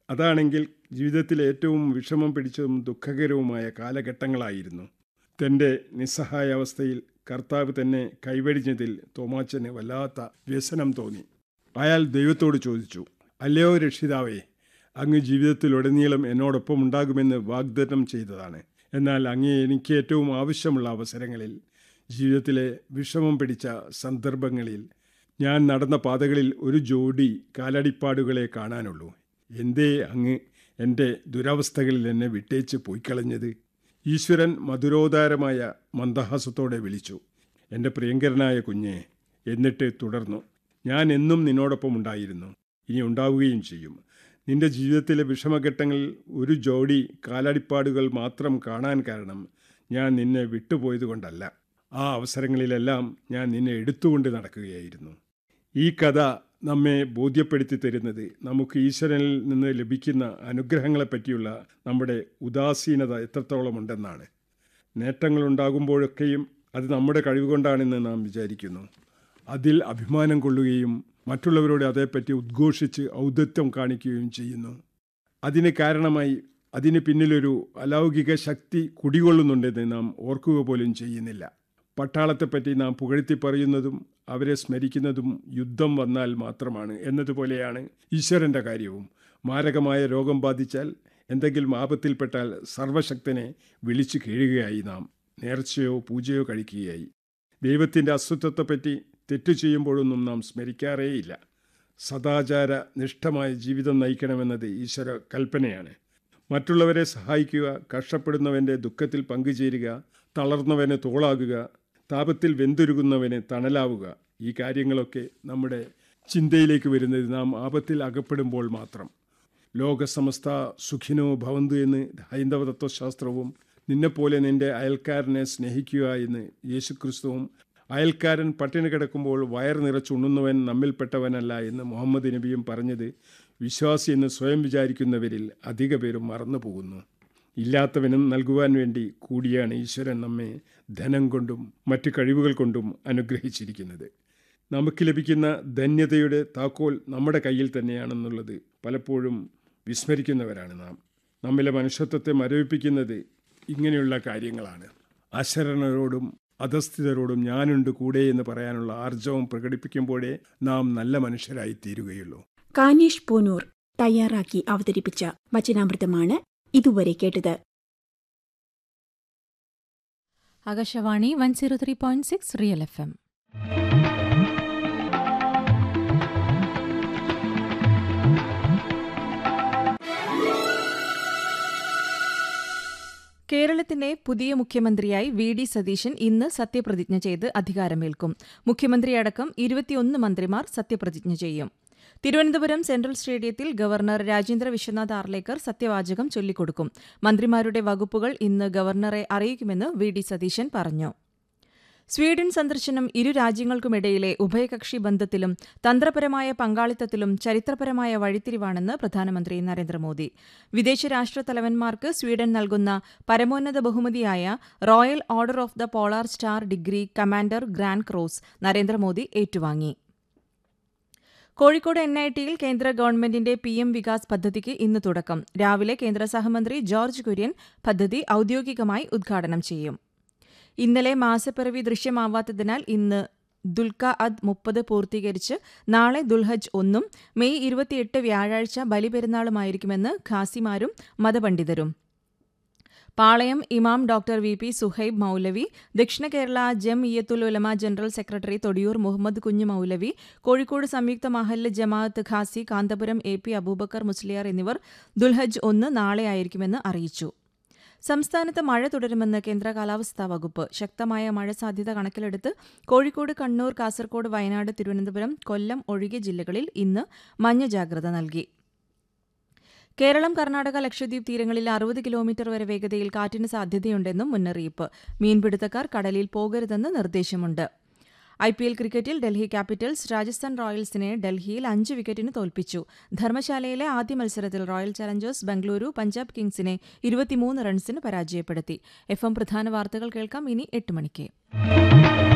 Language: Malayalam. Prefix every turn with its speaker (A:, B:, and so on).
A: അതാണെങ്കിൽ ജീവിതത്തിലെ ഏറ്റവും വിഷമം പിടിച്ചതും ദുഃഖകരവുമായ കാലഘട്ടങ്ങളായിരുന്നു തൻ്റെ നിസ്സഹായാവസ്ഥയിൽ കർത്താവ് തന്നെ കൈവടിഞ്ഞതിൽ തോമാച്ചന് വല്ലാത്ത വ്യസനം തോന്നി അയാൾ ദൈവത്തോട് ചോദിച്ചു അല്ലയോ രക്ഷിതാവേ അങ്ങ് ജീവിതത്തിലുടനീളം എന്നോടൊപ്പം ഉണ്ടാകുമെന്ന് വാഗ്ദത്തം ചെയ്തതാണ് എന്നാൽ അങ്ങേ എനിക്ക് ഏറ്റവും ആവശ്യമുള്ള അവസരങ്ങളിൽ ജീവിതത്തിലെ വിഷമം പിടിച്ച സന്ദർഭങ്ങളിൽ ഞാൻ നടന്ന പാതകളിൽ ഒരു ജോഡി കാലടിപ്പാടുകളെ കാണാനുള്ളൂ എന്തേ അങ്ങ് എൻ്റെ ദുരവസ്ഥകളിൽ എന്നെ വിട്ടേച്ച് പോയിക്കളഞ്ഞത് ഈശ്വരൻ മധുരോദാരമായ മന്ദഹാസത്തോടെ വിളിച്ചു എൻ്റെ പ്രിയങ്കരനായ കുഞ്ഞെ എന്നിട്ട് തുടർന്നു ഞാൻ എന്നും നിന്നോടൊപ്പം ഉണ്ടായിരുന്നു ഇനി ഉണ്ടാവുകയും ചെയ്യും നിന്റെ ജീവിതത്തിലെ വിഷമഘട്ടങ്ങളിൽ ഒരു ജോഡി കാലടിപ്പാടുകൾ മാത്രം കാണാൻ കാരണം ഞാൻ നിന്നെ വിട്ടുപോയതുകൊണ്ടല്ല ആ അവസരങ്ങളിലെല്ലാം ഞാൻ നിന്നെ എടുത്തുകൊണ്ട് നടക്കുകയായിരുന്നു ഈ കഥ നമ്മെ ബോധ്യപ്പെടുത്തി തരുന്നത് നമുക്ക് ഈശ്വരനിൽ നിന്ന് ലഭിക്കുന്ന അനുഗ്രഹങ്ങളെപ്പറ്റിയുള്ള നമ്മുടെ ഉദാസീനത എത്രത്തോളം ഉണ്ടെന്നാണ് നേട്ടങ്ങളുണ്ടാകുമ്പോഴൊക്കെയും അത് നമ്മുടെ കഴിവുകൊണ്ടാണെന്ന് നാം വിചാരിക്കുന്നു അതിൽ അഭിമാനം കൊള്ളുകയും മറ്റുള്ളവരോട് അതേപ്പറ്റി ഉദ്ഘോഷിച്ച് ഔദത്യം കാണിക്കുകയും ചെയ്യുന്നു അതിന് കാരണമായി അതിന് പിന്നിലൊരു അലൗകിക ശക്തി കുടികൊള്ളുന്നുണ്ടെന്ന് നാം ഓർക്കുക പോലും ചെയ്യുന്നില്ല പട്ടാളത്തെപ്പറ്റി നാം പുകഴ്ത്തി പറയുന്നതും അവരെ സ്മരിക്കുന്നതും യുദ്ധം വന്നാൽ മാത്രമാണ് എന്നതുപോലെയാണ് ഈശ്വരൻ്റെ കാര്യവും മാരകമായ രോഗം ബാധിച്ചാൽ എന്തെങ്കിലും ആപത്തിൽപ്പെട്ടാൽ സർവശക്തനെ വിളിച്ചു കീഴുകയായി നാം നേർച്ചയോ പൂജയോ കഴിക്കുകയായി ദൈവത്തിൻ്റെ അസ്തിത്വത്തെപ്പറ്റി തെറ്റു ചെയ്യുമ്പോഴൊന്നും നാം സ്മരിക്കാറേയില്ല സദാചാര നിഷ്ഠമായ ജീവിതം നയിക്കണമെന്നത് ഈശ്വര കൽപ്പനയാണ് മറ്റുള്ളവരെ സഹായിക്കുക കഷ്ടപ്പെടുന്നവൻ്റെ ദുഃഖത്തിൽ പങ്കുചേരുക തളർന്നവന് തോളാകുക താപത്തിൽ വെന്തുരുകുന്നവന് തണലാവുക ഈ കാര്യങ്ങളൊക്കെ നമ്മുടെ ചിന്തയിലേക്ക് വരുന്നത് നാം ആപത്തിൽ അകപ്പെടുമ്പോൾ മാത്രം ലോകസമസ്ത സുഖിനോ ഭവന്തു എന്ന് ഹൈന്ദവ തത്വശാസ്ത്രവും നിന്നെപ്പോലെ നിന്റെ അയൽക്കാരനെ സ്നേഹിക്കുക എന്ന് യേശുക്രിസ്തുവും അയൽക്കാരൻ പട്ടിണി കിടക്കുമ്പോൾ വയർ നിറച്ചുണ്ണുന്നവൻ നമ്മിൽപ്പെട്ടവനല്ല എന്ന് മുഹമ്മദ് നബിയും പറഞ്ഞത് വിശ്വാസി എന്ന് സ്വയം വിചാരിക്കുന്നവരിൽ അധിക പേരും മറന്നു പോകുന്നു ഇല്ലാത്തവനും നൽകുവാൻ വേണ്ടി കൂടിയാണ് ഈശ്വരൻ നമ്മെ ധനം കൊണ്ടും മറ്റു കഴിവുകൾ കൊണ്ടും അനുഗ്രഹിച്ചിരിക്കുന്നത് നമുക്ക് ലഭിക്കുന്ന ധന്യതയുടെ താക്കോൽ നമ്മുടെ കയ്യിൽ തന്നെയാണെന്നുള്ളത് പലപ്പോഴും വിസ്മരിക്കുന്നവരാണ് നാം നമ്മിലെ മനുഷ്യത്വത്തെ മരവിപ്പിക്കുന്നത് ഇങ്ങനെയുള്ള കാര്യങ്ങളാണ് അശരണരോടും അധസ്ഥിതരോടും ഞാനുണ്ട് കൂടെ എന്ന് പറയാനുള്ള ആർജവം പ്രകടിപ്പിക്കുമ്പോഴേ നാം നല്ല മനുഷ്യരായി തീരുകയുള്ളൂ
B: കാനേഷ് പൂനൂർ തയ്യാറാക്കി അവതരിപ്പിച്ച വചനാമൃതമാണ് ഇതുവരെ കേട്ടത്
C: Akashvani one zero three point six Real F M കേരളത്തിന്റെ പുതിയ മുഖ്യമന്ത്രിയായി വി ഡി സതീശൻ ഇന്ന് സത്യപ്രതിജ്ഞ ചെയ്ത് അധികാരമേൽക്കും മുഖ്യമന്ത്രിയടക്കം ഇരുപത്തിയൊന്ന് മന്ത്രിമാർ സത്യപ്രതിജ്ഞ ചെയ്യും തിരുവനന്തപുരം സെൻട്രൽ സ്റ്റേഡിയത്തിൽ ഗവർണർ രാജേന്ദ്ര വിശ്വനാഥ് ആർലേക്കർ സത്യവാചകം ചൊല്ലിക്കൊടുക്കും മന്ത്രിമാരുടെ വകുപ്പുകൾ ഇന്ന് ഗവർണറെ അറിയിക്കുമെന്ന് വി ഡി സതീശൻ പറഞ്ഞു സ്വീഡൻ സന്ദർശനം ഇരു രാജ്യങ്ങൾക്കുമിടയിലെ ഉഭയകക്ഷി ബന്ധത്തിലും തന്ത്രപരമായ പങ്കാളിത്തത്തിലും ചരിത്രപരമായ വഴിത്തിരിവാണെന്ന് പ്രധാനമന്ത്രി നരേന്ദ്രമോദി വിദേശ രാഷ്ട്രത്തലവന്മാർക്ക് സ്വീഡൻ നൽകുന്ന പരമോന്നത ബഹുമതിയായ royal order of the polar star degree commander grand cross Narendra Modi ഏറ്റുവാങ്ങി കോഴിക്കോട് എൻ ഐ ടിയിൽ കേന്ദ്ര ഗവൺമെന്റിന്റെ പി എം വികാസ് പദ്ധതിക്ക് ഇന്ന് തുടക്കം രാവിലെ കേന്ദ്ര സഹമന്ത്രി ജോർജ് കുര്യൻ പദ്ധതി ഔദ്യോഗികമായി ഉദ്ഘാടനം ചെയ്യും ഇന്നലെ മാസപ്പിറവി ദൃശ്യമാവാത്തതിനാൽ ഇന്ന് ദുൽഖ അദ് മുപ്പത് പൂർത്തീകരിച്ച് നാളെ ദുൽഹജ് ഒന്നും മെയ് ഇരുപത്തിയെട്ട് വ്യാഴാഴ്ച ബലിപെരുന്നാളുമായിരിക്കുമെന്ന് ഖാസിമാരും മതപണ്ഡിതരും പാളയം ഇമാം doctor V P Suhaib Maulavi Dakshina Kerala Jamiyyathul Ulama general secretary Thodiyoor Muhammad Kunju Maulavi Kozhikode സംയുക്ത മഹല്ല് ജമാഅത്ത് ഖാസി കാന്തപുരം എ പി അബൂബക്കർ മുസ്ലിയാർ എന്നിവർ ദുൽഹജ് ഒന്ന് നാളെയായിരിക്കുമെന്ന് അറിയിച്ചു സംസ്ഥാനത്ത് മഴ തുടരുമെന്ന് കേന്ദ്ര കാലാവസ്ഥാ വകുപ്പ് ശക്തമായ മഴ സാധ്യത കണക്കിലെടുത്ത് കോഴിക്കോട് കണ്ണൂർ കാസർകോട് വയനാട് തിരുവനന്തപുരം കൊല്ലം ഒഴികെ ജില്ലകളിൽ ഇന്ന് മഞ്ഞ ജാഗ്രത നൽകി കേരളം കർണാടക ലക്ഷദ്വീപ് തീരങ്ങളിൽ അറുപത് കിലോമീറ്റർ വരെ വേഗതയിൽ കാറ്റിന് സാധ്യതയുണ്ടെന്നും മുന്നറിയിപ്പ് മീൻപിടുത്തക്കാർ കടലിൽ പോകരുതെന്ന് നിർദ്ദേശമുണ്ട് ഐ പി എൽ ക്രിക്കറ്റിൽ ഡൽഹി ക്യാപിറ്റൽസ് രാജസ്ഥാൻ റോയൽസിനെ ഡൽഹിയിൽ അഞ്ച് വിക്കറ്റിന് തോൽപ്പിച്ചു ധർമ്മശാലയിലെ ആദ്യ മത്സരത്തിൽ റോയൽ ചലഞ്ചേഴ്സ് ബംഗളൂരു പഞ്ചാബ് കിങ്സിനെ ഇരുപത്തിമൂന്ന് റൺസിന് പരാജയപ്പെടുത്തി എഫ് എം പ്രധാന വാർത്തകൾ കേൾക്കാം ഇനി എട്ട് മണിക്ക്